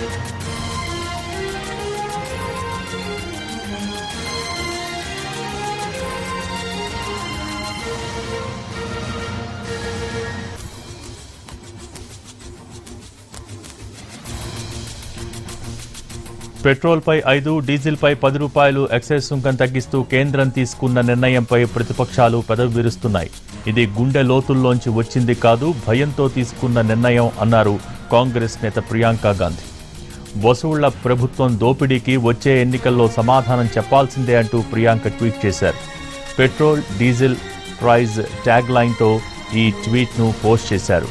పెట్రోల్పై ఐదు డీజిల్పై పది రూపాయలు ఎక్సైజ్ సుంకం తగ్గిస్తూ కేంద్రం తీసుకున్న నిర్ణయంపై ప్రతిపక్షాలు పెదవి విరుస్తున్నాయి ఇది గుండె లోతుల్లోంచి వచ్చింది కాదు భయంతో తీసుకున్న నిర్ణయం అన్నారు కాంగ్రెస్ నేత ప్రియాంక గాంధీ వసూళ్ల ప్రభుత్వం దోపిడీకి వచ్చే ఎన్నికల్లో సమాధానం చెప్పాల్సిందే అంటూ ప్రియాంక ట్వీట్ చేశారు పెట్రోల్ డీజిల్ ప్రైజ్ ట్యాగ్ లైన్తో ఈ ట్వీట్ను పోస్ట్ చేశారు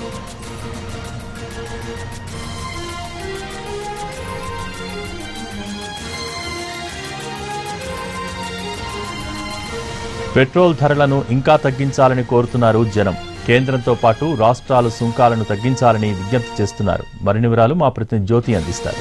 పెట్రోల్ ధరలను ఇంకా తగ్గించాలని కోరుతున్నారు జనం కేంద్రంతో పాటు రాష్ట్రాలు సుంకాలను తగ్గించాలని విజ్ఞప్తి చేస్తున్నారు మరిన్ని వివరాలు మా ప్రతినిధి జ్యోతి అందిస్తారు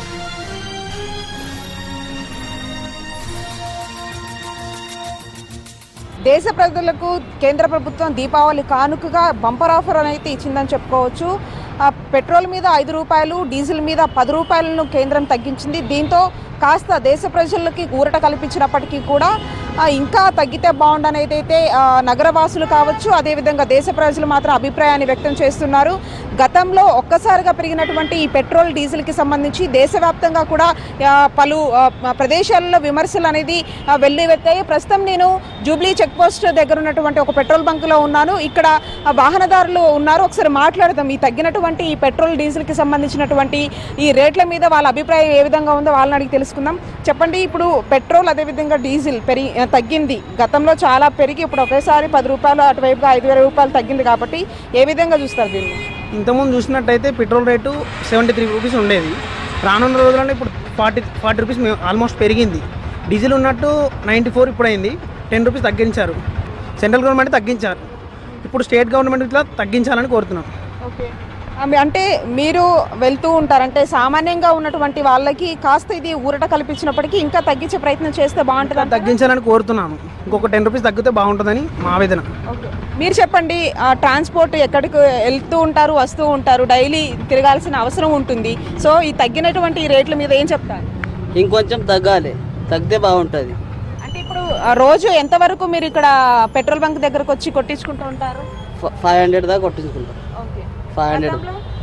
దేశ ప్రజలకు కేంద్ర ప్రభుత్వం దీపావళి కానుకగా బంపర్ ఆఫర్ అయితే ఇచ్చిందని చెప్పుకోవచ్చు ఆ, పెట్రోల్ మీద ఐదు రూపాయలు డీజిల్ మీద పది రూపాయలను కేంద్రం తగ్గించింది దీంతో కాస్త దేశ ప్రజలకి ఊరట కల్పించినప్పటికీ కూడా ఆ, ఇంకా తగ్గితే బాగుండని ఏదైతే ఆ, నగరవాసులు కావచ్చు అదేవిధంగా దేశ ప్రజలు మాత్రం అభిప్రాయాన్ని వ్యక్తం చేస్తున్నారు గతంలో ఒక్కసారిగా పెరిగినటువంటి ఈ పెట్రోల్ డీజిల్కి సంబంధించి దేశవ్యాప్తంగా కూడా ఆ, పలు ఆ, ప్రదేశాల్లో విమర్శలు అనేది ఆ, వెల్లువెత్తాయి ప్రస్తుతం నేను జూబ్లీ చెక్ పోస్ట్ దగ్గర ఉన్నటువంటి ఒక పెట్రోల్ బంకులో ఉన్నాను ఇక్కడ ఆ, వాహనదారులు ఉన్నారు ఒకసారి మాట్లాడదాం ఈ తగ్గినటువంటి ఈ పెట్రోల్ డీజిల్కి సంబంధించినటువంటి ఈ రేట్ల మీద వాళ్ళ అభిప్రాయం ఏ విధంగా ఉందో వాళ్ళని అడిగి తెలుసుకుందాం చెప్పండి ఇప్పుడు పెట్రోల్ అదేవిధంగా డీజిల్ పెరిగి ఆ, తగ్గింది గతంలో చాలా పెరిగి ఇప్పుడు ఒకేసారి పది రూపాయలు అటువైపుగా ఐదు వేల రూపాయలు తగ్గింది కాబట్టి ఏ విధంగా చూస్తారు దీన్ని ఇంతకుముందు చూసినట్టయితే petrol rate seventy three rupees ఉండేది రానున్న రోజుల్లో ఇప్పుడు ఫార్టీ ఫార్టీ రూపీస్ ఆల్మోస్ట్ పెరిగింది డీజిల్ ఉన్నట్టు నైంటీ ఫోర్ ఇప్పుడు అయింది టెన్ రూపీస్ తగ్గించారు సెంట్రల్ గవర్నమెంట్ తగ్గించారు ఇప్పుడు స్టేట్ గవర్నమెంట్ ఇట్లా తగ్గించాలని కోరుతున్నాం ఓకే అంటే మీరు వెళ్తూ ఉంటారు అంటే సామాన్యంగా ఉన్నటువంటి వాళ్ళకి కాస్త ఇది ఊరట కల్పించినప్పటికీ ఇంకా తగ్గించే ప్రయత్నం చేస్తే బాగుంటుంది అంటారా? తగ్గించాలని కోరుతున్నాము ఇంకొక టెన్ రూపీస్ తగ్గితే బాగుంటుందని మా ఆవేదన ఓకే మీరు చెప్పండి ఆ ట్రాన్స్పోర్ట్ ఎక్కడికి వెళ్తూ ఉంటారు వస్తూ ఉంటారు డైలీ తిరగాల్సిన అవసరం ఉంటుంది సో ఈ తగ్గినటువంటి ఈ రేట్ల మీద ఏం చెప్తారు ఇంకొంచెం తగ్గాలి తగ్గితే బాగుంటుంది అంటే ఇప్పుడు ఆ, రోజు ఎంతవరకు మీరు ఇక్కడ పెట్రోల్ బంక్ దగ్గరకు వచ్చి కొట్టించుకుంటూ ఉంటారు ఫైవ్ హండ్రెడ్ దాకా కొట్టించుకుంటాం ఓకే ఫైవ్ హండ్రెడ్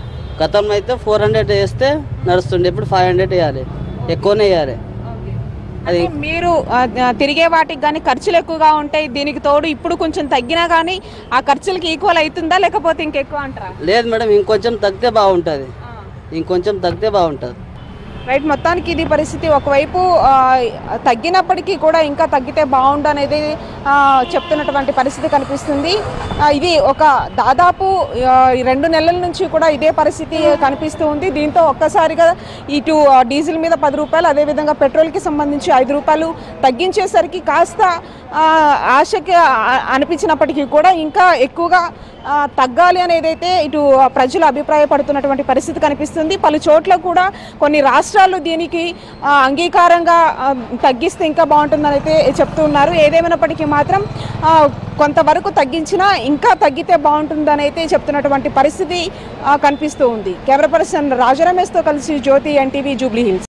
గతంలో అయితే ఫోర్ హండ్రెడ్ వేస్తే నడుస్తుండే ఇప్పుడు ఫైవ్ హండ్రెడ్ వేయాలి ఎక్కువనే వేయాలి అది అంటే మీరు ఆ, ఆ, తిరిగే వాటికి కానీ ఖర్చులు ఎక్కువగా ఉంటాయి దీనికి తోడు ఇప్పుడు కొంచెం తగ్గినా కానీ ఆ ఖర్చులకి ఈక్వల్ అవుతుందా లేకపోతే ఇంకెక్కువ అంటారా లేదు మేడం ఇంకొంచెం తగ్గితే బాగుంటుంది ఇంకొంచెం తగ్గితే బాగుంటుంది రైట్ మొత్తానికి ఇది పరిస్థితి ఒకవైపు ఆ, తగ్గినప్పటికీ కూడా ఇంకా తగ్గితే బాగుండు అనేది ఆ, చెప్తున్నటువంటి పరిస్థితి కనిపిస్తుంది ఆ, ఇది ఒక దాదాపు ఆ, ఈ రెండు నెలల నుంచి కూడా ఇదే పరిస్థితి కనిపిస్తూ ఉంది దీంతో ఒక్కసారిగా ఇటు ఆ, డీజిల్ మీద పది రూపాయలు అదేవిధంగా పెట్రోల్కి సంబంధించి ఐదు రూపాయలు తగ్గించేసరికి కాస్త ఆ, ఆశకి ఆ- అనిపించినప్పటికీ కూడా ఇంకా ఎక్కువగా ఆ, తగ్గాలి అనేదైతే ఇటు ఆ, ప్రజలు అభిప్రాయపడుతున్నటువంటి పరిస్థితి కనిపిస్తుంది పలు చోట్ల కూడా కొన్ని రాష్ట్రాలు దీనికి ఆ, అంగీకారంగా ఆ, తగ్గిస్తే ఇంకా బాగుంటుందని అయితే చెప్తూ ఉన్నారు ఏదేమైనప్పటికీ మాత్రం ఆ, కొంతవరకు తగ్గించినా ఇంకా తగ్గితే బాగుంటుందని అయితే చెప్తున్నటువంటి పరిస్థితి ఆ, కనిపిస్తూ ఉంది కెమెరా పర్సన్ రాజరమేష్తో కలిసి జ్యోతి ఎన్టీవీ జూబ్లీ హిల్స్